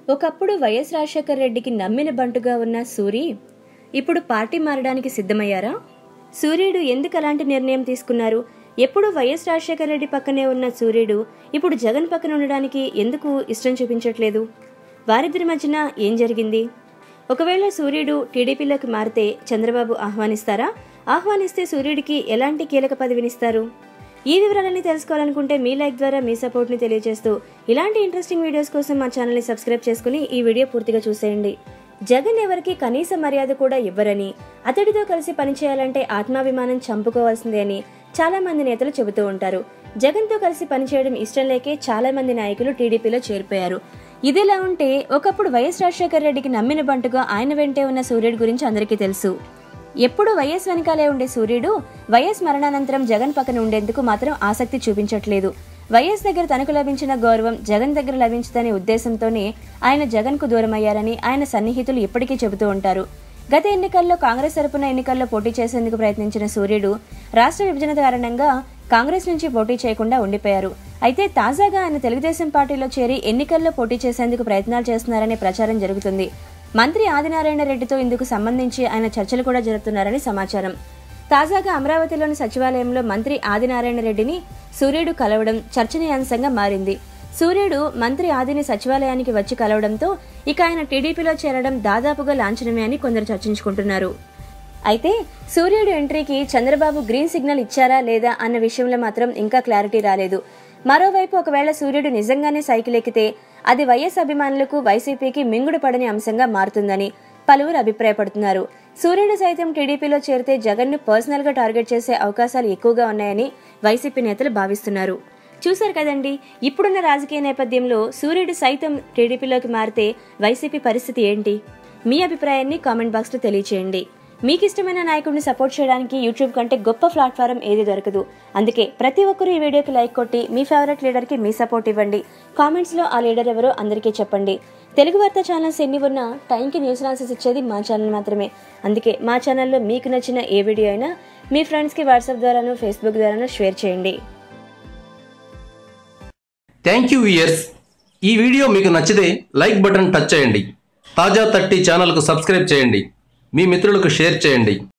ఒకప్పుడు వైఎస్ రాజశేఖర్ రెడ్డికి నమ్మిన బంటుగా ఉన్న సూరి ఇప్పుడు పార్టీ మారడానికి సిద్ధమయ్యారా సూర్యుడు ఎందుకు అలాంటి నిర్ణయం తీసుకున్నారు ఎప్పుడు వైఎస్ రాజశేఖర్ రెడ్డి పక్కనే ఉన్న సూర్యుడు ఇప్పుడు జగన్ పక్కన ఉండడానికి ఎందుకు ఇష్టం చూపించట్లేదు వారిద్దరి మధ్యన ఏం జరిగింది ఒకవేళ సూర్యుడు టీడీపీలోకి మారితే చంద్రబాబు ఆహ్వానిస్తారా ఆహ్వానిస్తే సూర్యుడికి ఎలాంటి కీలక పదవినిస్తారు ఈ వివరాలన్నీ తెలుసుకోవాలనుకుంటే మీ లైక్ ద్వారా మీ సపోర్ట్ని తెలియజేస్తూ ఇలాంటి ఇంట్రెస్టింగ్ వీడియోస్ కోసం మా ఛానల్ని సబ్స్క్రైబ్ చేసుకుని ఈ వీడియో పూర్తిగా చూసేయండి జగన్ ఎవరికి కనీస మర్యాద కూడా ఇవ్వరని అతడితో కలిసి పనిచేయాలంటే ఆత్మాభిమానం చంపుకోవాల్సిందే అని చాలా మంది నేతలు చెబుతూ ఉంటారు జగన్తో కలిసి పనిచేయడం ఇష్టం లేకే చాలా మంది నాయకులు టీడీపీలో చేరిపోయారు ఇదిలా ఉంటే ఒకప్పుడు వైఎస్ రాజశేఖర రెడ్డికి నమ్మిన బంటుగా ఆయన వెంటే ఉన్న సూర్యుడి గురించి అందరికీ తెలుసు ఎప్పుడు వైఎస్ వెనకాలే ఉండే సూర్యుడు వైఎస్ మరణానంతరం జగన్ పక్కన ఉండేందుకు మాత్రం ఆసక్తి చూపించట్లేదు వైఎస్ దగ్గర తనకు లభించిన గౌరవం జగన్ దగ్గర లభించదనే ఉద్దేశంతోనే ఆయన జగన్ కు దూరమయ్యారని ఆయన సన్నిహితులు ఇప్పటికీ చెబుతూ ఉంటారు గత ఎన్నికల్లో కాంగ్రెస్ తరపున ఎన్నికల్లో పోటీ చేసేందుకు ప్రయత్నించిన సూర్యుడు రాష్ట్ర విభజన కారణంగా కాంగ్రెస్ నుంచి పోటీ చేయకుండా ఉండిపోయారు అయితే తాజాగా ఆయన తెలుగుదేశం పార్టీలో చేరి ఎన్నికల్లో పోటీ చేసేందుకు ప్రయత్నాలు చేస్తున్నారనే ప్రచారం జరుగుతుంది మంత్రి ఆదినారాయణ రెడ్డితో ఇందుకు సంబంధించి ఆయన చర్చలు కూడా జరుపుతున్నారని సమాచారం తాజాగా అమరావతిలోని సచివాలయంలో మంత్రి ఆదినారాయణ రెడ్డిని సూర్యుడు కలవడం చర్చనీయాంశంగా మారింది సూర్యుడు మంత్రి ఆదిని సచివాలయానికి వచ్చి కలవడంతో ఇక ఆయన టీడీపీలో చేరడం దాదాపుగా లాంఛనమే అని కొందరు చర్చించుకుంటున్నారు అయితే సూర్యుడు ఎంట్రీకి చంద్రబాబు గ్రీన్ సిగ్నల్ ఇచ్చారా లేదా అన్న విషయంలో మాత్రం ఇంకా క్లారిటీ రాలేదు మరోవైపు ఒకవేళ సూర్యుడు నిజంగానే సైకిల్ ఎక్కితే అది వైఎస్ అభిమానులకు వైసీపీకి మింగుడు పడని అంశంగా మారుతుందని పలువురు అభిప్రాయపడుతున్నారు సూర్యుడు సైతం టీడీపీలో చేరితే జగన్ ను పర్సనల్ గా టార్గెట్ చేసే అవకాశాలు ఎక్కువగా ఉన్నాయని వైసీపీ నేతలు భావిస్తున్నారు చూశారు కదండి ఇప్పుడున్న రాజకీయ నేపథ్యంలో సూర్యుడు సైతం టీడీపీలోకి మారితే వైసీపీ పరిస్థితి ఏంటి మీ అభిప్రాయాన్ని కామెంట్ బాక్స్ లో తెలియచేయండి మీకు ఇష్టమైన నాయకుడిని సపోర్ట్ చేయడానికి యూట్యూబ్ కంటే గొప్ప ప్లాట్ఫారం ఏది దొరకదు అందుకే ప్రతి ఒక్కరూ ఈ వీడియోకి లైక్ కొట్టి మీ ఫేవరెట్ లీడర్కి మీ సపోర్ట్ ఇవ్వండి కామెంట్స్లో ఆ లీడర్ ఎవరో అందరికీ చెప్పండి తెలుగు వార్తా ఛానల్స్ ఎన్ని ఉన్నా టైంకి న్యూస్ అనాలిసిస్ ఇచ్చేది మా ఛానల్ మాత్రమే అందుకే మా ఛానల్లో మీకు నచ్చిన ఏ వీడియో అయినా మీ ఫ్రెండ్స్కి వాట్సాప్ ద్వారాను ఫేస్బుక్ ద్వారాను షేర్ చేయండి థ్యాంక్ యూ ఇయర్స్ ఈ వీడియో మీకు నచ్చితే లైక్ బటన్ టచ్ చేయండి తాజా థర్టీ ఛానల్కు సబ్స్క్రైబ్ చేయండి మీ మిత్రులకు షేర్ చేయండి